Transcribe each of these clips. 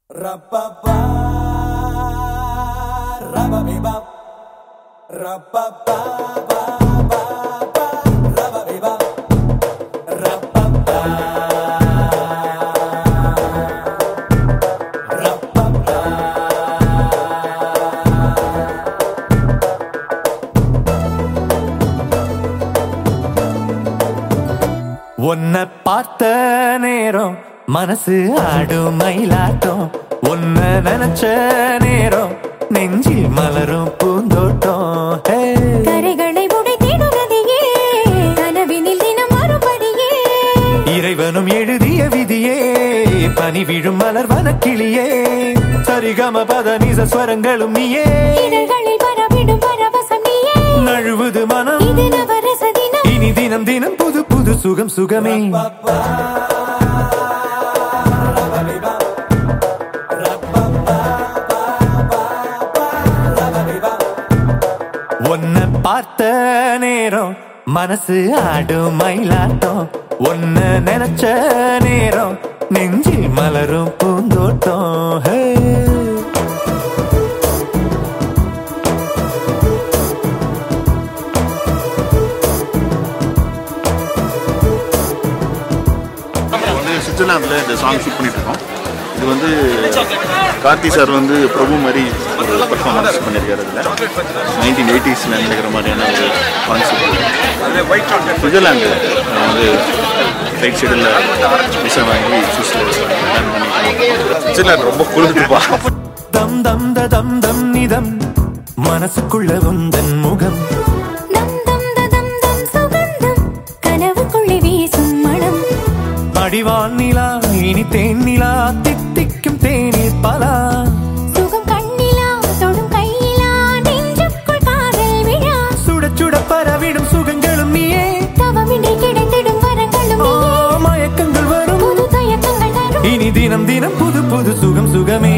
Ra-ba-ba, ra-ba-be-bop. Ra-ba-ba, ba-ba-ba, ra-ba-be-bop. Ra-ba-ba, ra-ba-ba. உன்னை பார்த்த நேரம் மனசு ஆடும் மயிலாட்டம் உன்னை நினைச்ச நேரம் நெஞ்சில் மலரும் பூந்தோட்டம் ஹே. கரைகளை உடைத்திடுவதையே கனவினில் தினம் மறுபடியே இறைவனும் எழுதிய விதியே பனி விழும் மலர் வனக்கிளியே சரிகம பத நிச ஸ்வரங்களும் நீயே இதழ்களில் பரவிடும் பரவசம் நீயே நழுவுது மனம் இது நவரச தினம் இனி தினம் தினம் புது புது சுகம் சுகமே உன்னை பார்த்த நேரம் மனசு ஆடும் மயிலாட்டம் உன்னை நினைச்ச நேரம் நெஞ்சில் மலரும் பூந்தோட்டம் ஹே. வந்து சுவிட்சர்லாந்தில் இந்த சாங் ஷூட் பண்ணிட்டு இருக்கோம் இது வந்து கார்த்தி சார் வந்து பிரபு மாதிரி ஒரு பர்ஃபார்மன்ஸ் பண்ணியிருக்காரு இதில் நைன்டீன் எயிட்டிஸில் நினைக்கிற மாதிரியான ஒரு கான்செப்ட் சுவிட்சர்லாந்து வந்து ரைட் சைடில் விசா வாங்கி சுவிஸில் பிளான் பண்ணி சுவிட்சர்லாந்து ரொம்ப குளிர்ந்துப்பா தம் தம் த தம் தம் நிதம் மனசுக்குள்ள உந்தன் முகம் தம் தம் த தம் தம் சுகந்தம் கனவுக்குள்ளே வீசும் மனம் அடிவான் நிலா இனி தேன் நிலா தித்திக்கும் தேனில் பலா சுகம் கண்ணிலா தொடும் கையிலா நெஞ்சுக்குள் காதல் விழா சுட சுட பரவிடும் சுகங்களும் நீயே தவமின்றி கிடைத்திடும் வரங்களும் ஓ நீயே மயக்கங்கள் வரும் புது தயக்கங்கள் தரும் இனி தினம் தினம் புது புது சுகம் சுகமே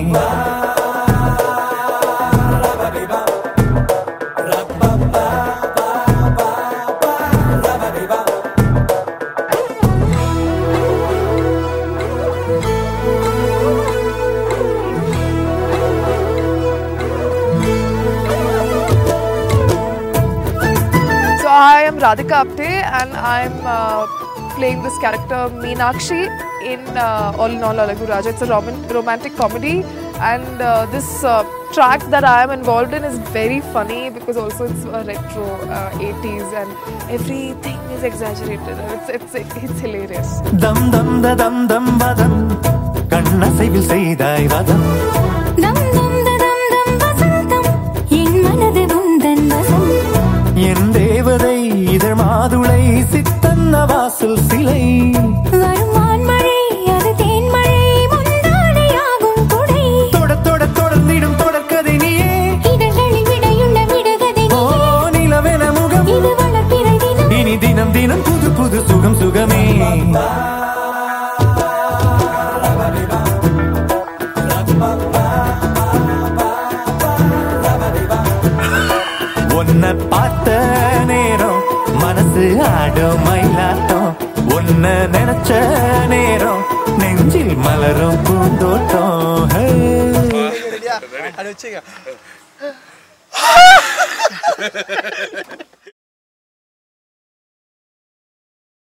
So I am Radhika Apte and I'm uh, playing this character Meenakshi in uh, All in All Alagu Raja. It's a roman- romantic comedy and uh, this uh, track that I am involved in is very funny because also it's a retro uh, 80s and everything is exaggerated. It's, it's, it's hilarious. தம் தம் த தம் தம் வதம் கண்ணசைவில் செய்தாய் வதம் தம் தம் த தம் தம் வசந்தம் என் மனது உந்தன் வசம் என் தேவதை இதழ் மாதுளை சித்தன்ன வாசல் சிலை வருமான் மழை அது தேன் மழை முந்தானையாகும் குடை தொட தொட தொடர்ந்திடும் தொடர்கதை நீயே இதழ்களில் விடையுள்ள விடுகதை ஓ நீயே நிலவென முகம் இது வளர்ப்பிறை தினம் இனி தினம் தினம் புது புது சுகம் சுகமே உன்னை பார்த்த நேரம் மனசு ஆடும் மயிலாட்டம் உன்னை நினைச்ச நேரம் நெஞ்சில் மலரும் பூந்தோட்டம் ஹே.